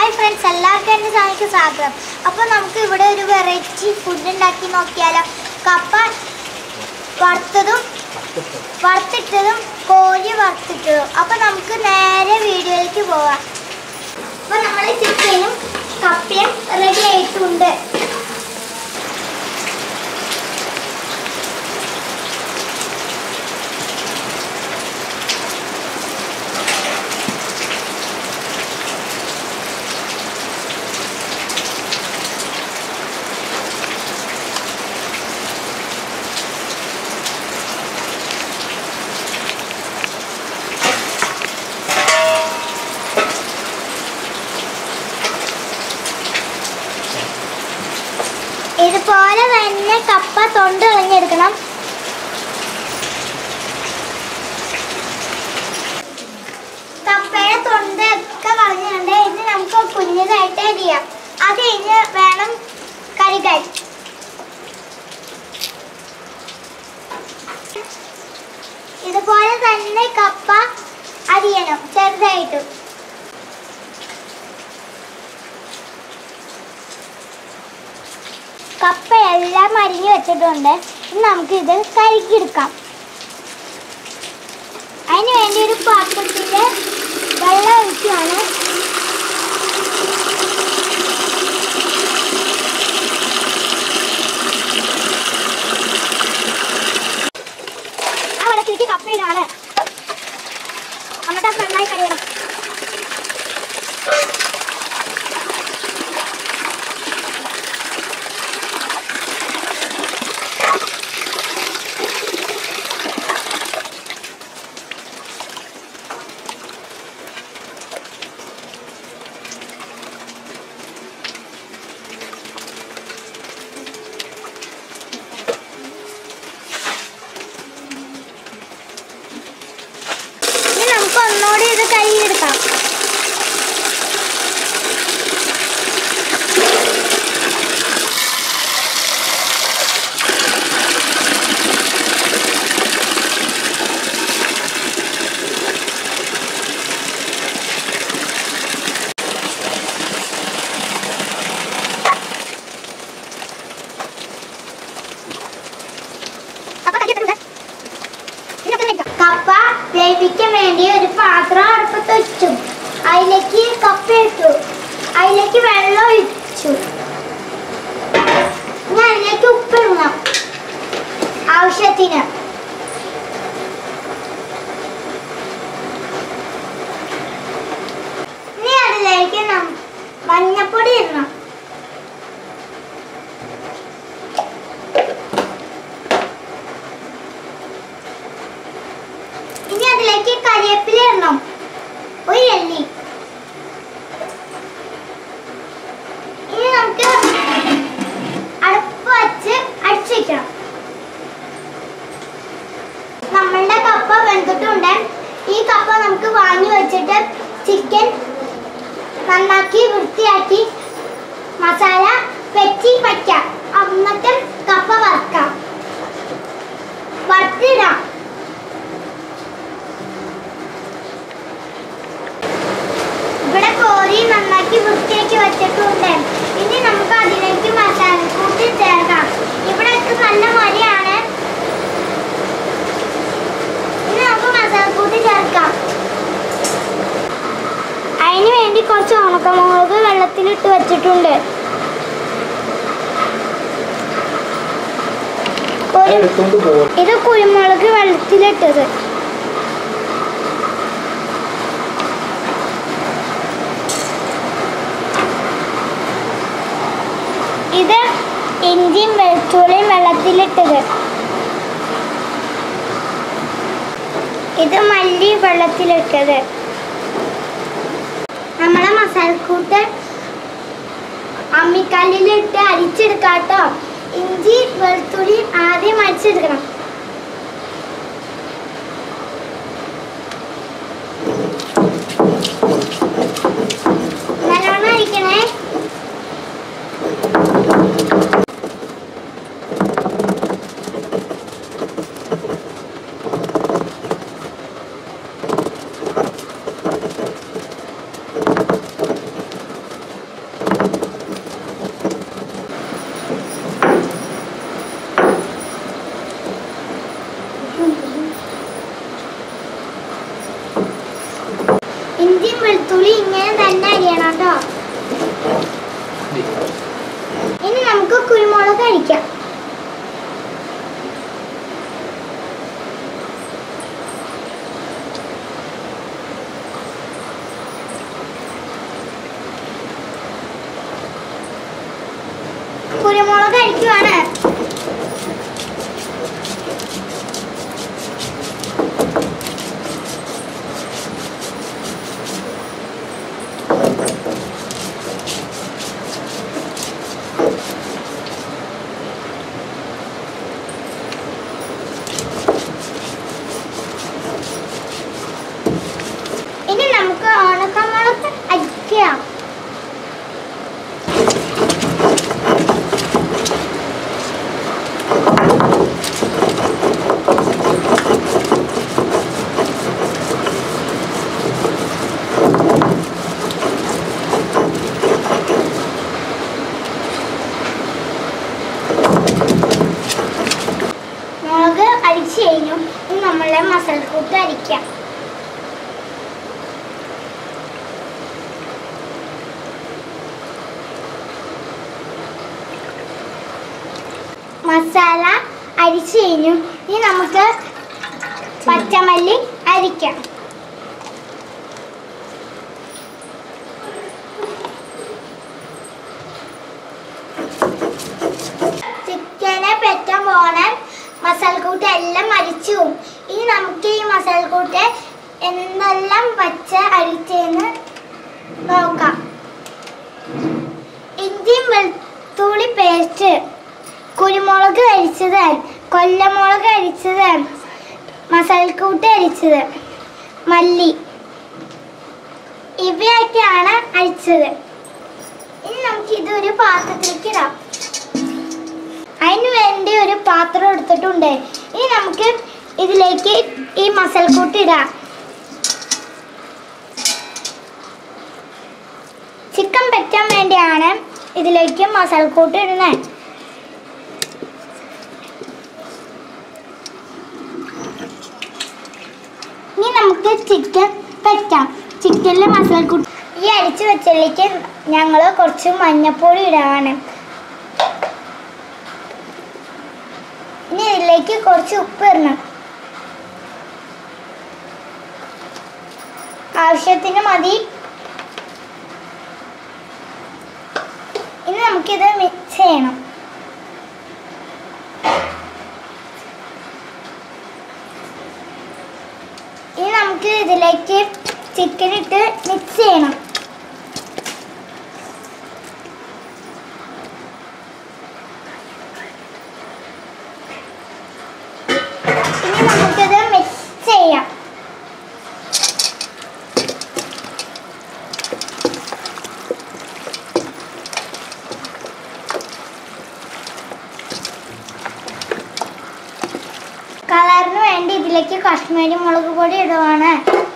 Hi friends എല്ലാവർക്കും എൻ്റെ ചാനലിലേക്ക് സ്വാഗതം അപ്പോൾ നമുക്ക് ഇവിടെ ഒരു വെറൈറ്റി ഫുഡ് ഉണ്ടാക്കി നോക്കിയാലോ കപ്പ വറുത്തതും വറുത്തിട്ടതും കോഴി വറുത്തിട്ടതും അപ്പോൾ നമുക്ക് നേരെ വീഡിയോയിലേക്ക് പോവാം അപ്പോൾ നമ്മൾ ചിക്കനും കപ്പയും റെഡി ആയിട്ടുണ്ട് ഇതുപോലെ തന്നെ കപ്പ തൊണ്ട് കളഞ്ഞെടുക്കണം കപ്പയുടെ തൊണ്ട് ഒക്കെ കളഞ്ഞുകൊണ്ട് ഇത് നമുക്ക് കുഞ്ഞതായിട്ട് അരിയാം അത് കഴിഞ്ഞ് വേണം കറികൾ ഇതുപോലെ തന്നെ കപ്പ അരിയണം ചെറുതായിട്ടും കപ്പ എല്ലാം അരിഞ്ഞു വെച്ചിട്ടുണ്ട് ഇനി നമുക്ക് ഇത് കഴുകിയെടുക്കാം അതിന് വേണ്ടി ഒരു പാത്രത്തിൽ വെള്ളം ഒഴിക്കുകയാണ് ആ വെള്ളത്തിലേക്ക് കപ്പ ഇടാണ് എന്നിട്ട് അത് നന്നായി കഴിയണം ഇനി നമുക്ക് ഒന്നുകൂടി ഇത് കഴുകിയെടുക്കാം കപ്പ വേവിക്കാൻ വേണ്ടി ഒരു പാത്രം അടുപ്പത്ത് വെച്ചു അതിലേക്ക് കപ്പ ഇട്ടു അതിലേക്ക് വെള്ളം ഒഴിച്ചു ഇനി അതിലേക്ക് ഉപ്പിടണം ആവശ്യത്തിന് ഇനി അതിലേക്ക് നം- മഞ്ഞപ്പൊടി ഇടണം ഇനി അതിലേക്ക് കരിവേപ്പില ഇടണം ഒരു എള്ളി ഇനി നമുക്ക് അടുപ്പ് വച്ച് അടിച്ചു വെക്കണം നമ്മളുടെ കപ്പ വെന്തിട്ടുണ്ട് ഈ കപ്പ നമുക്ക് വാങ്ങി വെച്ചിട്ട് ചിക്കൻ നന്നാക്കി വൃത്തിയാക്കി മസാല വെച്ച് വയ്ക്കാം എന്നിട്ട് കപ്പ വറുക്കാം വറുത്തിടാം ഇവിടെ കോരി നന്നാക്കി വൃത്തിയാക്കി വെച്ചിട്ടുണ്ട് ഇനി നമുക്ക് അതിലേക്ക് മസാല കൂട്ടി ചേർക്കാം ഇവിടെ ഒക്കെ നല്ല മഴയാണ് ഇനി നമുക്ക് മസാല കൂട്ടി ചേർക്കാം അതിന് വേണ്ടി കുറച്ച് ഉണക്കമുളക് വെള്ളത്തിലിട്ട് വെച്ചിട്ടുണ്ട് ഒരു എടുത്തോണ്ട് പോകും ഇത് കുരുമുളക് വെള്ളത്തിലിട്ടത് ഇത് ഇഞ്ചിയും വെളുത്തുള്ളിയും വെള്ളത്തിലിട്ടത് ഇത് മല്ലി വെള്ളത്തിലിട്ടത് നമ്മളെ മസാലക്കൂട്ട് അമ്മിക്കല്ലിലിട്ട് അരിച്ചെടുക്കാട്ടോ ഇഞ്ചി വെളുത്തുള്ളി ആദ്യം അരിച്ചെടുക്കണം നല്ലോണം അരിക്കണേ വെളുത്തുള്ളി ഇങ്ങനെ തന്നെ അരിയണം കേട്ടോ ഇനി നമുക്ക് കുരുമുളക് അരിക്കാം കുരുമുളക് അരിക്കുവാണ് ഇനി നമുക്ക് ഉണക്കമുളക് അരിക്കാം മുളക് അരിച്ചു കഴിഞ്ഞു ഇനി നമ്മളെ മസാലക്കൂട്ട് അരിക്കാം മസാല അരിച്ചു കഴിഞ്ഞു ഇനി നമുക്ക് പച്ചമല്ലി അരിക്കാം ചിക്കനെ പെറ്റാൻ പോണ മസാലക്കൂട്ട് എല്ലാം അരിച്ചു പോവും. ഇനി നമുക്ക് ഈ മസാലക്കൂട്ട് എന്തെല്ലാം പച്ച അരിച്ചെന്ന് നോക്കാം ഇഞ്ചിയും വെളുത്തുള്ളി പേസ്റ്റ് കുരുമുളക് അരിച്ചത് കൊല്ലമുളക് അരിച്ചത് മസാലക്കൂട്ട് അരിച്ചത് മല്ലി ഇവയൊക്കെയാണ് അരിച്ചത് ഇനി നമുക്ക് ഇതൊരു പാത്രത്തിലേക്ക് ഇടാം അതിന് വേണ്ടി ഒരു പാത്രം എടുത്തിട്ടുണ്ട് ഇനി നമുക്ക് ഇതിലേക്ക് ഈ മസാലക്കൂട്ട് ഇടാം ചിക്കൻ പറ്റാൻ വേണ്ടിയാണ് ഇതിലേക്ക് മസാലക്കൂട്ട് ഇടുന്നത് ഇനി നമുക്ക് ചിക്കൻ പറ്റാം ചിക്കനിലെ മസാലക്കൂട്ട് ഈ അരിച്ചു വെച്ചതിലേക്ക് ഞങ്ങൾ കുറച്ച് മഞ്ഞപ്പൊടി ഇടാണ് ഇനി ഇതിലേക്ക് കുറച്ച് ഉപ്പ് ഇടണം ആവശ്യത്തിന് മതി ഇനി നമുക്കിത് മിക്സ് ചെയ്യണം ഇനി നമുക്ക് ഇതിലേക്ക് ചിക്കൻ ഇട്ട് മിക്സ് ചെയ്യണം ഇനി നമുക്കിത് മിക്സ് ചെയ്യാം കളറിന് വേണ്ടി ഇതിലേക്ക് കാശ്മീരി മുളക് പൊടി ഇടുവാണ്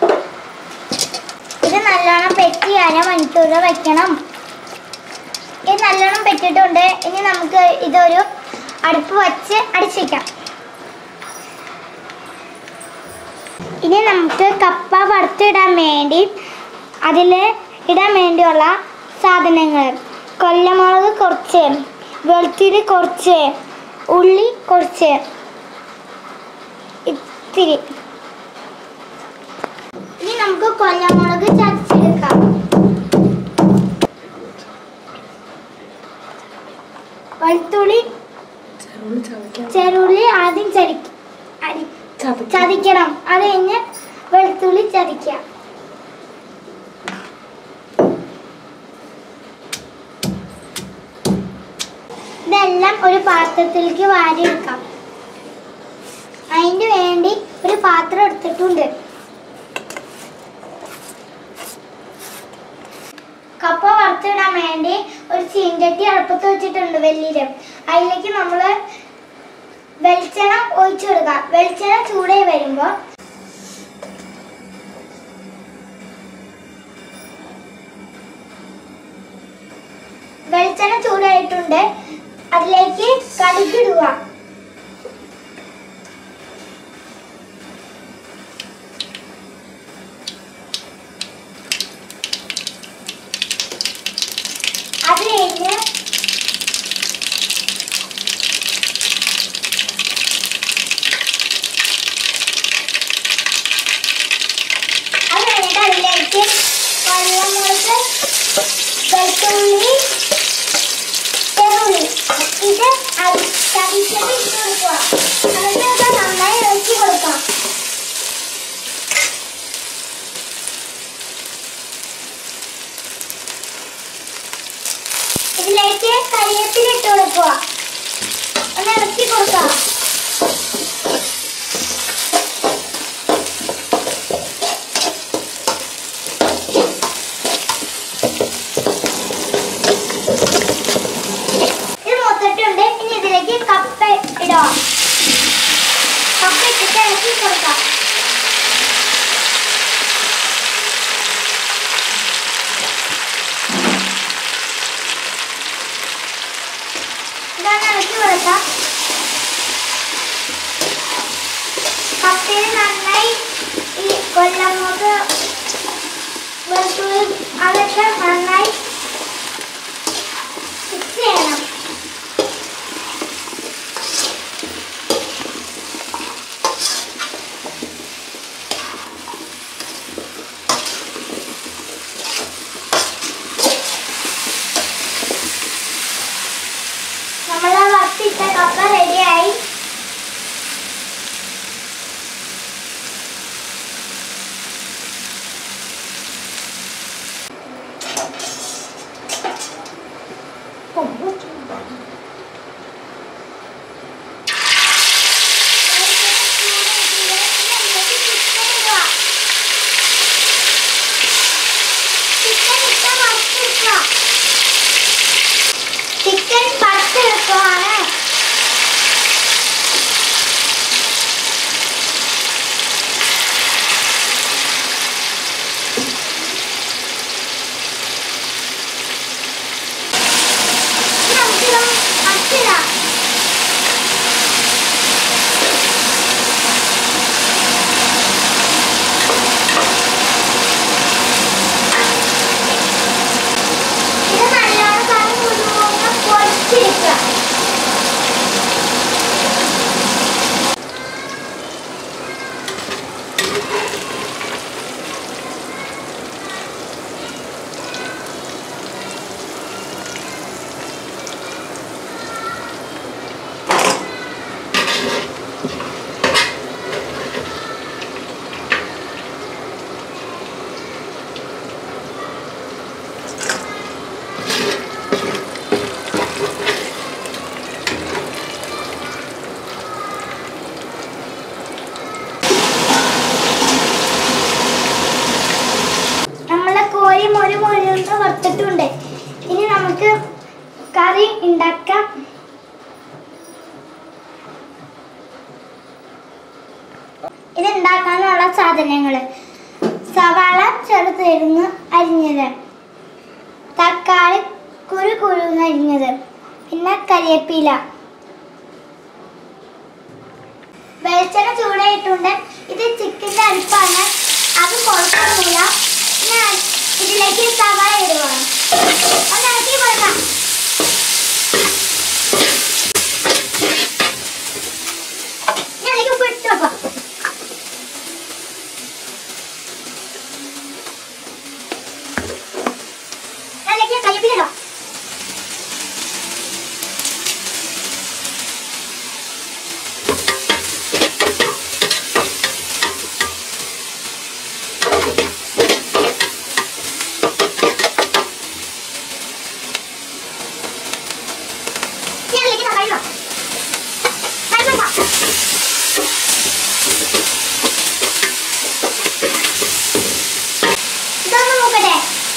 ഇത് നല്ലോണം പെറ്റി അരമണിക്കൂർ വെക്കണം ഇത് നല്ലോണം പെറ്റിട്ടുണ്ട് ഇനി നമുക്ക് ഇതൊരു അടുപ്പ് വച്ച് അടിച്ചിക്കാം ഇനി നമുക്ക് കപ്പ വറുത്തിടാൻ വേണ്ടി അതിൽ ഇടാൻ വേണ്ടിയുള്ള സാധനങ്ങൾ കൊല്ലമുളക് കുറച്ച് വെളുത്തുള്ളി കുറച്ച് ഉള്ളി കുറച്ച് ഇത്തിരി ഇനി നമുക്ക് കൊല്ലമുളക് ചതച്ചെടുക്കാം വെളുത്തുള്ളി ചെറുള്ളി ആദ്യം ചതിക്ക അരി ചതിക്കണം അത് കഴിഞ്ഞ് വെളുത്തുള്ളി ചതിക്കാം ഇതെല്ലാം ഒരു പാത്രത്തിലേക്ക് വാരിയെടുക്കാം അതിന് വേണ്ടി ഒരു പാത്രം എടുത്തിട്ടുണ്ട് കപ്പ വറുത്തിടാൻ വേണ്ടി ഒരു ചീഞ്ചട്ടി അടുപ്പത്ത് വെച്ചിട്ടുണ്ട് വലിയത് അതിലേക്ക് നമ്മൾ വെളിച്ചെണ്ണ ഒഴിച്ചു കൊടുക്കുക വെളിച്ചെണ്ണ ചൂടായി വരുമ്പോൾ വെളിച്ചെണ്ണ ചൂടായിട്ടുണ്ട് അതിലേക്ക് കടുകിടുക കൊടുക്കാം ഇത് മൂത്തിട്ടുണ്ട് ഇനി ഇതിലേക്ക് കപ്പ ഇടാം കപ്പ ഇട്ടിട്ട് ഇളക്കി കൊടുക്കാം ഇതാണ് ഇളക്കി കൊടുക്കാം കപ്പയിൽ നന്നായി ഈ കൊല്ലമുളക് വെളുത്തുള്ളി അതൊക്കെ നന്നായി മിക്സ് ചെയ്യണം നമ്മൾ വറുത്തിട്ട കപ്പ റെഡിയായി ചിക്കൻ പത്ത് എളുപ്പമാണ് നമുക്കിത് അച്ചിടാം ഇത് നല്ലോണം കറി കുരുമുളക് പൊടിച്ചെടുക്കുക നമ്മളെ കോഴി മൊരി മൊരിന്ന് വറുത്തിട്ടുണ്ട് ഇനി നമുക്ക് കറി ഉണ്ടാക്കാം ഇത് ഉണ്ടാക്കാനുള്ള സാധനങ്ങൾ സവാള ചെറുതിരുന്ന് അരിഞ്ഞത് തക്കാളി കുരു കുരുന്ന് അരിഞ്ഞത് പിന്നെ കരിവേപ്പില വെളിച്ചെണ്ണ ചൂടായിട്ടുണ്ട് ഇത് ചിക്കൻ്റെ അടുപ്പാണ് അത് കുഴപ്പമൊന്നുമില്ല ഞാൻ ഇതിലേക്ക് സവാള ഇടുവാണ് ഒന്ന് ഇളക്കി കൊടുക്കാം ഞാൻ അതിലേക്ക് ഉപ്പ് ഇട്ട് വെക്കാം അതിലേക്ക് കരിവേപ്പില ഇടാം ഞാൻ അതിലേക്ക് തക്കാളി ഇടാം തക്കാളി ഇടാം ഇതൊന്ന് നോക്കട്ടെ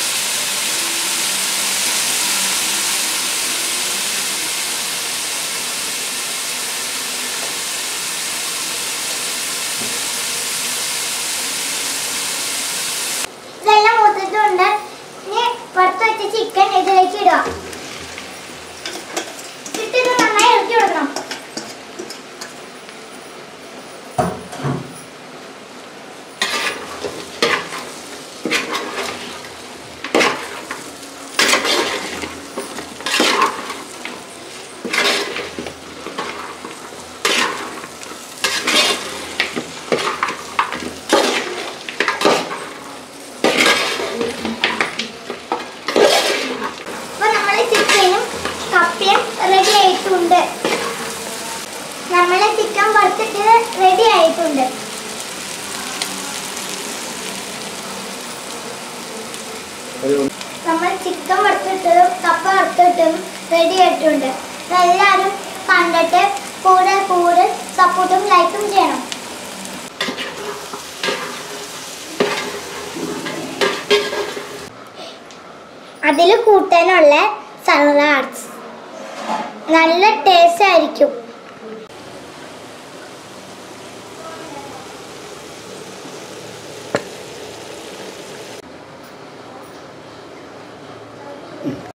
ഇതെല്ലാം മൂത്തിട്ടുണ്ട് ഇനി പുറത്ത് വെച്ച ചിക്കൻ ഇതിലേക്ക് ഇടുക ഇട്ടിട്ട് നന്നായി ഇറക്കി കൊടുക്കണം അപ്പൊ നമ്മളെ ചിക്കനും കപ്പയും റെഡി ആയിട്ടുണ്ട് നമ്മളെ ചിക്കൻ വറുത്തിട്ട് റെഡി ആയിട്ടുണ്ട് നമ്മൾ ചിക്കൻ വറുത്തിട്ടതും കപ്പ വറുത്തിട്ടതും റെഡി ആയിട്ടുണ്ട് എല്ലാവരും കണ്ടിട്ട് കൂടെ കൂടെ സപ്പോർട്ടും ലൈക്കും ചെയ്യണം അതിൽ കൂട്ടാനുള്ള സലാഡ്സ് നല്ല ടേസ്റ്റ് ആയിരിക്കും